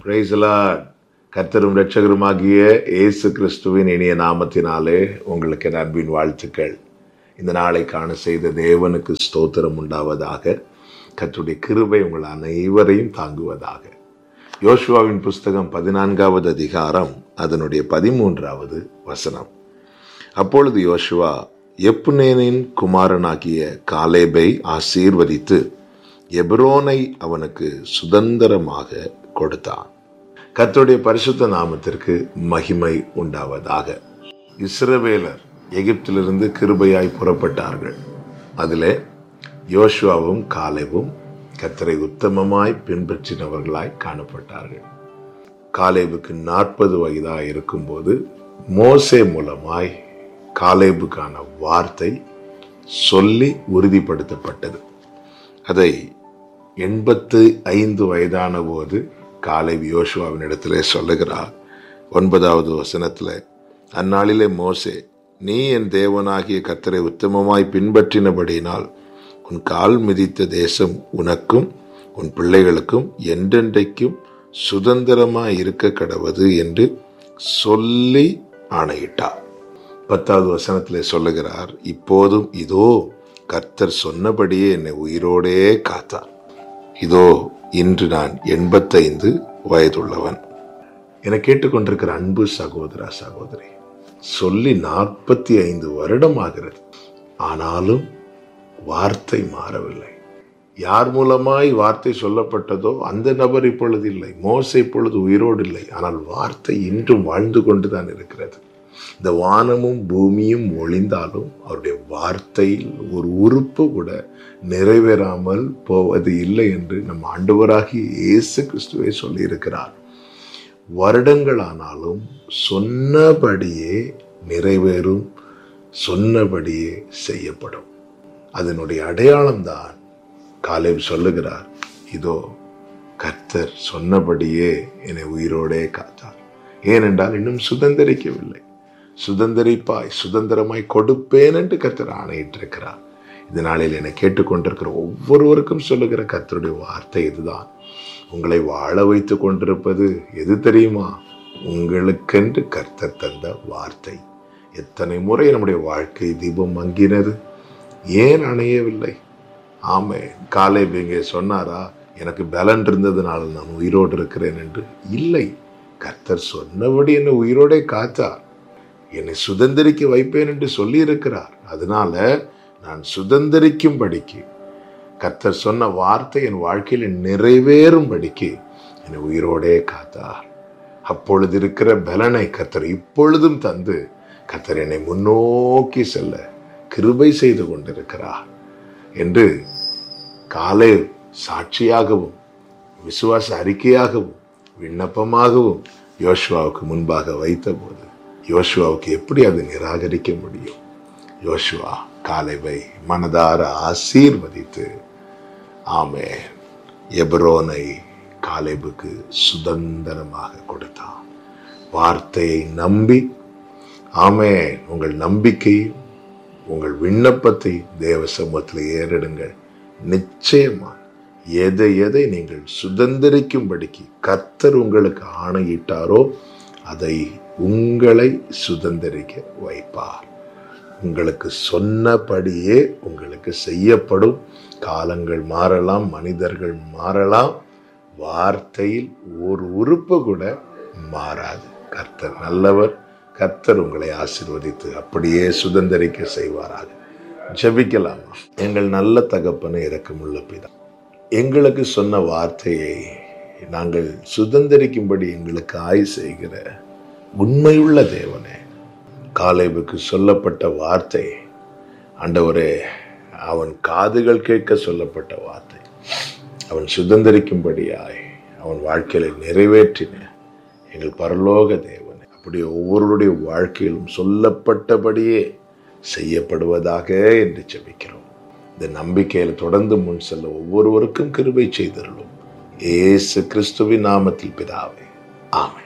பிரைசலா கர்த்தரும் இரட்சகருமாகிய இயேசு கிறிஸ்துவின் இனிய நாமத்தினாலே உங்களுக்கு என் அன்பின் வாழ்த்துக்கள் இந்த நாளை காண செய்த தேவனுக்கு ஸ்தோத்திரம் உண்டாவதாக கர்த்தருடைய கிருபை உங்கள் அனைவரையும் தாங்குவதாக யோசுவாவின் புஸ்தகம் பதினான்காவது அதிகாரம் அதனுடைய பதிமூன்றாவது வசனம் அப்பொழுது யோசுவா எப்புனேனின் குமாரனாகிய காலேபை ஆசீர்வதித்து எப்ரோனை அவனுக்கு சுதந்திரமாக கொடுத்தான் கர்த்தருடைய பரிசுத்த நாமத்திற்கு மகிமை உண்டாவதாக இஸ்ரவேலர் எகிப்திலிருந்து கிருபையாய் புறப்பட்டார்கள் அதிலே யோசுவாவும் காலேவும் கர்த்தரை உத்தமமாய் பின்பற்றினவர்களாய் காணப்பட்டார்கள் காலேபுக்கு நாற்பது வயதாக இருக்கும்போது மோசே மூலமாய் காலேபுக்கான வார்த்தை சொல்லி உறுதிப்படுத்தப்பட்டது அதை எண்பத்து ஐந்து வயதான போது காலை யோசுவாவின் இடத்திலே சொல்லுகிறார் ஒன்பதாவது வசனத்தில் அந்நாளிலே மோசே நீ என் தேவனாகிய கத்தரை உத்தமமாய் பின்பற்றினபடியினால் உன் கால் மிதித்த தேசம் உனக்கும் உன் பிள்ளைகளுக்கும் என்றென்றைக்கும் சுதந்திரமாய் இருக்க கடவது என்று சொல்லி ஆணையிட்டார் பத்தாவது வசனத்திலே சொல்லுகிறார் இப்போதும் இதோ கர்த்தர் சொன்னபடியே என்னை உயிரோடே காத்தார் இதோ இன்று நான் எண்பத்தைந்து வயதுள்ளவன் என கேட்டுக்கொண்டிருக்கிற அன்பு சகோதரா சகோதரி சொல்லி நாற்பத்தி ஐந்து வருடம் ஆகிறது ஆனாலும் வார்த்தை மாறவில்லை யார் மூலமாய் வார்த்தை சொல்லப்பட்டதோ அந்த நபர் இப்பொழுது இல்லை மோசை இப்பொழுது உயிரோடு இல்லை ஆனால் வார்த்தை இன்றும் வாழ்ந்து கொண்டுதான் இருக்கிறது இந்த வானமும் பூமியும் ஒளிந்தாலும் அவருடைய வார்த்தையில் ஒரு உறுப்பு கூட நிறைவேறாமல் போவது இல்லை என்று நம் ஆண்டவராகி இயேசு கிறிஸ்துவை சொல்லியிருக்கிறார் வருடங்களானாலும் சொன்னபடியே நிறைவேறும் சொன்னபடியே செய்யப்படும் அதனுடைய அடையாளம்தான் காலேப் சொல்லுகிறார் இதோ கர்த்தர் சொன்னபடியே என்னை உயிரோடே காத்தார் ஏனென்றால் இன்னும் சுதந்திரிக்கவில்லை சுதந்திரிப்பாய் சுதந்திரமாய் கொடுப்பேன் என்று கர்த்தர் ஆணையிட்டிருக்கிறார் இந்த நாளில் என்னை கேட்டுக்கொண்டிருக்கிற ஒவ்வொருவருக்கும் சொல்லுகிற கர்த்தருடைய வார்த்தை இதுதான் உங்களை வாழ வைத்து கொண்டிருப்பது எது தெரியுமா உங்களுக்கென்று கர்த்தர் தந்த வார்த்தை எத்தனை முறை நம்முடைய வாழ்க்கை தீபம் மங்கினது ஏன் அணையவில்லை ஆமே காலை இங்கே சொன்னாரா எனக்கு பலன் இருந்ததுனால நான் உயிரோடு இருக்கிறேன் என்று இல்லை கர்த்தர் சொன்னபடி என்னை உயிரோடே காத்தார் என்னை சுதந்திரிக்க வைப்பேன் என்று சொல்லியிருக்கிறார் அதனால நான் சுதந்திரிக்கும்படிக்கு கர்த்தர் சொன்ன வார்த்தை என் வாழ்க்கையில் நிறைவேறும்படிக்கு என்னை உயிரோடே காத்தார் அப்பொழுது இருக்கிற பலனை கர்த்தர் இப்பொழுதும் தந்து கர்த்தர் என்னை முன்னோக்கி செல்ல கிருபை செய்து கொண்டிருக்கிறார் என்று காலை சாட்சியாகவும் விசுவாச அறிக்கையாகவும் விண்ணப்பமாகவும் யோசுவாவுக்கு முன்பாக வைத்தபோது யோசுவாவுக்கு எப்படி அது நிராகரிக்க முடியும் யோசுவா காலைவை மனதார ஆசீர்வதித்து ஆமே எப்ரோனை காலேபுக்கு சுதந்திரமாக கொடுத்தான் வார்த்தையை நம்பி ஆமே உங்கள் நம்பிக்கையும் உங்கள் விண்ணப்பத்தை தேவ சமூகத்தில் ஏறிடுங்கள் நிச்சயமா எதை எதை நீங்கள் சுதந்திரிக்கும்படிக்கு கர்த்தர் உங்களுக்கு ஆணையிட்டாரோ அதை உங்களை சுதந்திரிக்க வைப்பார் உங்களுக்கு சொன்னபடியே உங்களுக்கு செய்யப்படும் காலங்கள் மாறலாம் மனிதர்கள் மாறலாம் வார்த்தையில் ஒரு உறுப்பு கூட மாறாது கர்த்தர் நல்லவர் கர்த்தர் உங்களை ஆசிர்வதித்து அப்படியே சுதந்திரிக்க செய்வாராக ஜபிக்கலாமா எங்கள் நல்ல தகப்பனை இறக்கமுள்ள பிதா எங்களுக்கு சொன்ன வார்த்தையை நாங்கள் சுதந்திரிக்கும்படி எங்களுக்கு ஆய் செய்கிற உண்மையுள்ள தேவனே காலேபுக்கு சொல்லப்பட்ட வார்த்தை ஆண்டவரே அவன் காதுகள் கேட்க சொல்லப்பட்ட வார்த்தை அவன் சுதந்திரிக்கும்படியாய் அவன் வாழ்க்கையில நிறைவேற்றின எங்கள் பரலோக தேவனே அப்படி ஒவ்வொருடைய வாழ்க்கையிலும் சொல்லப்பட்டபடியே செய்யப்படுவதாக என்று செபிக்கிறோம் இந்த நம்பிக்கையில தொடர்ந்து முன் செல்ல ஒவ்வொருவருக்கும் கிருபை செய்தருளும் ஏசு கிறிஸ்துவின் நாமத்தில் பிதாவே ஆமென்